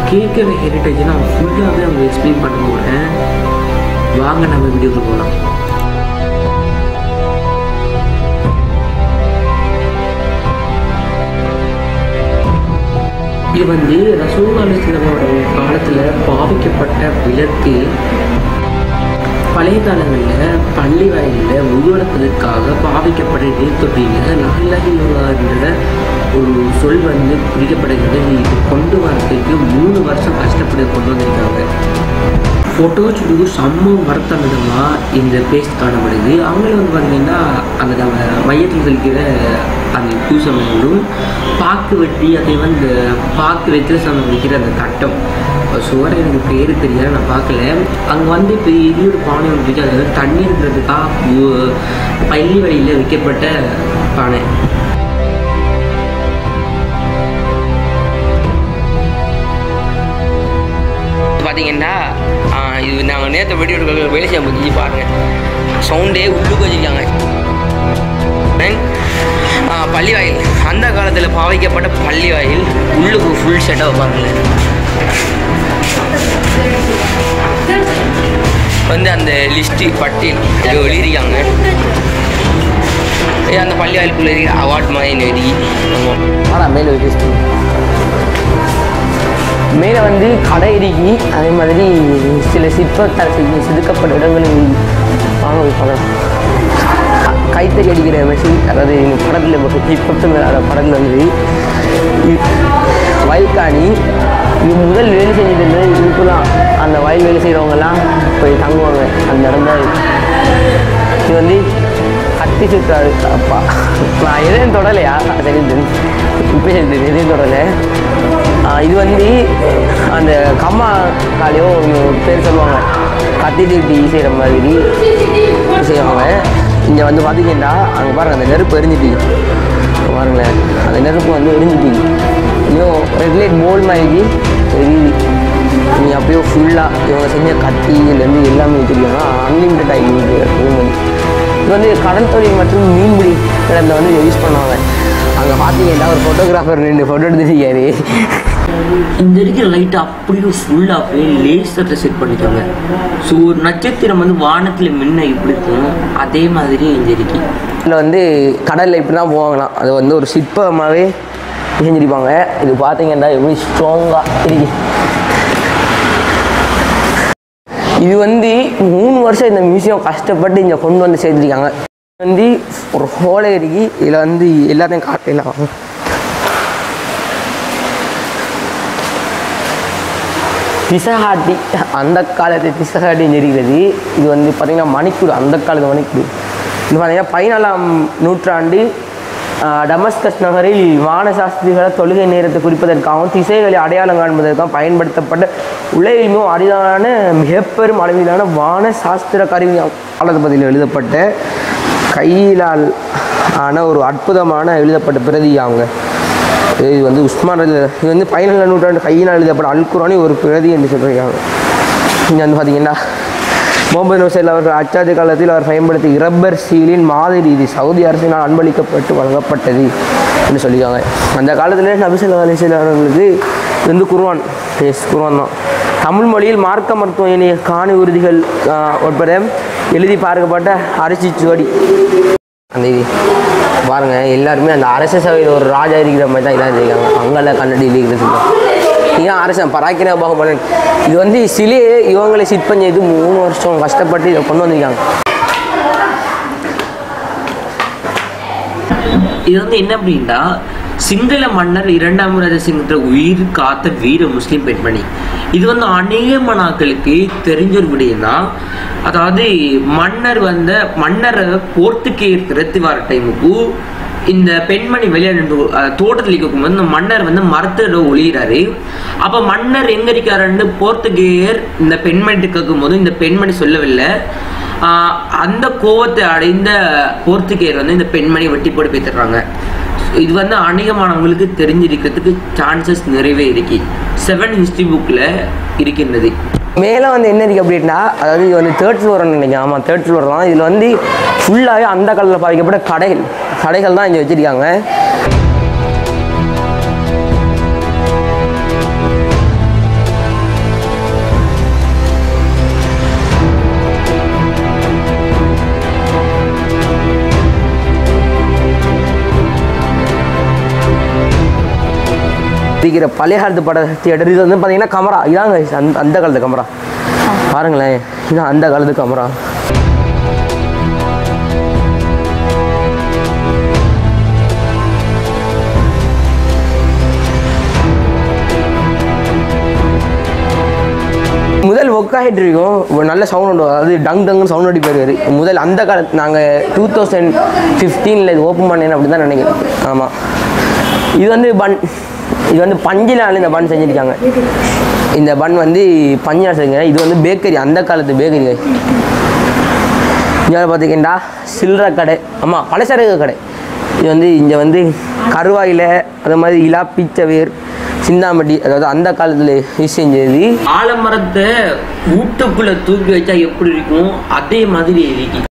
கேட்குற ஹெரிட்டேஜ் நான் ஃபுல்லாகவே அவங்க எக்ஸ்பிளைன் பண்ண போகிறேன் வாங்க நம்ம வீடியோக்கு போகலாம் இது வந்து ரசூல் அலிஸ்லமோட காலத்தில் பாவிக்கப்பட்ட விளக்கு பழைய காலங்களில் பள்ளி வாயிலில் உருவெடுப்பதற்காக பாவிக்கப்பட்ட நீர்த்தொட்டியில் நல்லகின்ற ஒரு சொல் வந்து குறிக்கப்படுகிறது இது கொண்டு வரதுக்கு மூணு வருஷம் கஷ்டப்பட்டு கொண்டு வந்திருக்காங்க ஃபோட்டோ ஷூட்டுக்கு செம்ம வருத்தம் விதமாக இந்த பேஸ்ட் காணப்படுது அவங்கள வந்து பார்த்தீங்கன்னா அந்த நம்ம மையத்தில் தெளிக்கிற அந்த பூசமைகளும் பாக்கு வெட்டி அதை வந்து பாக்கு வெற்றில சமம் வைக்கிற அந்த தட்டம் சுவர் எனக்கு பேர் தெரியல நான் பார்க்கல அங்கே வந்து பெரிய ஒரு பானை ஒன்று இருக்கு அது வந்து தண்ணி இருக்கிறதுக்காக உ- பள்ளி வழியில் வைக்கப்பட்ட பானை பார்த்தீங்கன்னா இது நாங்கள் நேற்று வீடியோ எடுக்க வேலை செய்ய முடிஞ்சு பாருங்கள் சவுண்டே உள்ளுக்கு வச்சுருக்காங்க பள்ளி வாயில் அந்த காலத்தில் பாவிக்கப்பட்ட பள்ளி வாயில் உள்ளுக்கு ஃபுல் செட்டாக பாருங்களேன் வந்து அந்த லிஸ்ட்டு பட்டியல் இது எழுதியிருக்காங்க ஏ அந்த பள்ளி வாயிலுக்குள்ள இருக்கிற அவார்ட் மாதிரி எழுதி ஆமாம் ஆனால் மேலே வச்சு மேலே வந்து கடை இறுகி அதே மாதிரி சில சிற்பத்தால் செஞ்சு செதுக்கப்பட்ட இடங்களும் வாங்க போய் பார்க்கலாம் க- கைத்தறி அடிக்கிற மெஷின் அதாவது இந்த படத்தில் சிற்பத்து மேலே படத்தில் வந்து இ- வயல்காணி இது முதல் வேலை செஞ்சுட்டு இருந்தது இதுக்குலாம் அந்த வயல் வேலை செய்கிறவங்கலாம் போய் தங்குவாங்க அந்த இடம் தான் இது. இது வந்து கத்தி சுற்றாரு அப்பா நான் எதையும் தொடலையா சரி இப்போ சரி எதையும் தொடலை ஆஹ் இது வந்து அந்த கம்மா காலையோ பேர் சொல்லுவாங்க கத்தி தீட்டி செய்கிற மாதிரி செய்வாங்க இங்கே வந்து பார்த்தீங்கன்னா அங்கே பாருங்க அந்த நெருப்பு எரிஞ்சிட்டு இங்க பாருங்களேன் அந்த நெருப்பு வந்து எரிஞ்சிட்டு இன்னும் ரெட் லைட் போல் மாதிரி எரியுது நீ அப்படியே ஃபுல்லாக இவங்க செஞ்ச கத்தியிலேருந்து எல்லாமே வச்சுருக்காங்க அன்லிமிட்டட் ஆகிடுது ரூம் வந்து இது வந்து கடல் தொழில் மற்றும் மீன்பிடி இடத்துல வந்து யூஸ் பண்ணுவாங்க அங்கே பார்த்தீங்கன்னா ஒரு ஃபோட்டோகிராஃபர் ரெண்டு ஃபோட்டோ எடுத்துருக்காரு இந்த இருக்கிற லைட் அப்படியே ஃபுல்லாகவே லேசரில் செட் பண்ணிட்டாங்க ஸோ ஒரு நட்சத்திரம் வந்து வானத்தில் மின்ன எப்படி இருக்கும் அதே மாதிரி இந்த இருக்கு இதில் வந்து கடலில் இப்படி தான் போவாங்களாம் அது வந்து ஒரு சிற்பமாகவே செஞ்சிருப்பாங்க இது பார்த்தீங்கன்னா எப்படி ஸ்ட்ராங்காக இருக்கு இது வந்து மூணு வருஷம் இந்த மியூசியம் கஷ்டப்பட்டு இங்கே கொண்டு வந்து சேர்த்துருக்காங்க இது வந்து ஒரு ஹோலை இருக்கு இதில் வந்து எல்லாத்தையும் காட்டலாம் திசகாட்டி அந்த காலத்து திசகாட்டின்னு இருக்கிறது இது வந்து பார்த்திங்கன்னா மணிக்கூடு அந்த காலத்து மணிக்கூடு இது பார்த்தீங்கன்னா பதினாலாம் நூற்றாண்டு ஆஹ், டமஸ்கஸ் நகரில் வானசாஸ்திரிகளை தொழுகை நேரத்தை குறிப்பதற்காகவும் திசைகளை அடையாளம் காண்பதற்காகவும் பயன்படுத்தப்பட்ட உலகில் மிகவும் அரிதான மிகப்பெரும் அளவிலான வான சாஸ்திர கருவி காலப்பதில் எழுதப்பட்ட கையிலால் ஆன ஒரு அற்புதமான எழுதப்பட்ட பிரதி அவங்க இது வந்து உஸ்மான் ரலி இது வந்து பதினேழாம் நூற்றாண்டு கையினால் எழுதப்பட்ட அல் குரானி ஒரு பிரதி என்று சொல்லியிருக்காங்க இங்கே வந்து பார்த்தீங்கன்னா முகமது நுசைல் அவர்கள் அச்சாதி காலத்தில் அவர் பயன்படுத்திய இரப்பர் சீலின் மாதிரி இது சவுதி அரசினால் அன்பளிக்கப்பட்டு வழங்கப்பட்டது என்று சொல்லியிருக்காங்க அந்த காலத்தில் நபிசல்லா அலிசல் அவர்களுக்கு இது வந்து குர்ஆன் எஸ் குர்ஆன் தான் தமிழ் மொழியில் மார்க்க மருத்துவ இணைய காணி உறுதிகள் ஆஹ், உட்பட எழுதி பார்க்கப்பட்ட அரிசி சுவடி அந்த இது பாருங்க எல்லாருமே அந்த அரச சபையில் ஒரு ராஜா இருக்கிற மாதிரி தான் இதாக இருக்காங்க அங்கெல்லாம் கண்ணடி இருக்கிறது ஏன் அரசன் பராக்கிர பாகுபலன் இது வந்து சிலையே இவங்களை சிற்பம் செய்து மூணு வருஷம் கஷ்டப்பட்டு இதை கொண்டு வந்திருக்காங்க இது வந்து என்ன அப்படின்னா சிங்கள மன்னர் இரண்டாம் ராஜசிங்கன்ற உயிர் காத்த வீர முஸ்லீம் பெண்மணி இது வந்து அநேக மனாக்களுக்கு தெரிஞ்ச ஒரு விடயம் தான் அதாவது மன்னர் வந்த மன்னரை போர்த்துக்கேயர் திரத்தி வர டைமுக்கு இந்த பெண்மணி விளையாடு தோட்டத்தில் இருக்கும்போது இந்த மன்னர் வந்து மரத்தோட ஒளியிறாரு அப்ப மன்னர் எங்க இருக்காருன்னு போர்த்துகேயர் இந்த பெண்மணி கேட்கும் போது இந்த பெண்மணி சொல்லவில்லை ஆஹ் அந்த கோவத்தை அடைந்த போர்த்துகேயர் வந்து இந்த பெண்மணியை வெட்டி போட்டு பேத்துறாங்க இது வந்து அநேகமானவங்களுக்கு தெரிஞ்சிருக்கிறதுக்கு சான்சஸ் நிறையவே இருக்கு செவன் ஹிஸ்டரி புக்கில் இருக்கின்றது மேலே வந்து என்ன இருக்குது அப்படின்னா அதாவது இது வந்து தேர்ட் ஃப்ளோர்னு நினைக்கிறேன் ஆமாம் தேர்ட் ஃப்ளோர் தான் இதில் வந்து ஃபுல்லாகவே அந்த காலத்தில் பாதிக்கப்பட்ட கடைகள் கடைகள் தான் இங்கே வச்சுருக்காங்க பிடிக்கிற பழைய காலத்து பட தியேட்டர் இது வந்து பார்த்தீங்கன்னா கமரா இதாங்க அந்த அந்த காலத்து கமரா பாருங்களேன் இதான் அந்த காலத்து கமரா முதல் ஒக்காயிட்டு இருக்கும் ஒரு நல்ல சவுண்ட் உண்டு அதாவது டங் டங்னு சவுண்ட் அடிப்பாரு முதல் அந்த காலத்து நாங்கள் டூ தௌசண்ட் ஃபிஃப்டீனில் இது ஓப்பன் பண்ணேன் அப்படி தான் நினைக்கிறேன் ஆமாம் இது வந்து பன் இது வந்து பஞ்சிலால் இந்த பன் செஞ்சுருக்காங்க இந்த பன் வந்து பஞ்சிலால் செஞ்சுங்க இது வந்து பேக்கரி அந்த காலத்து பேக்கரி இங்கே பார்த்திங்கன்னா சில்லறை கடை ஆமாம் பலசரக்கு கடை இது வந்து இங்கே வந்து கருவாயில் அது மாதிரி இலா பீச்சவேர் சிந்தாமட்டி அதாவது அந்த காலத்தில் யூஸ் செஞ்சது ஆலமரத்தை வீட்டுக்குள்ள தூக்கி வச்சா எப்படி இருக்கும் அதே மாதிரி இருக்கு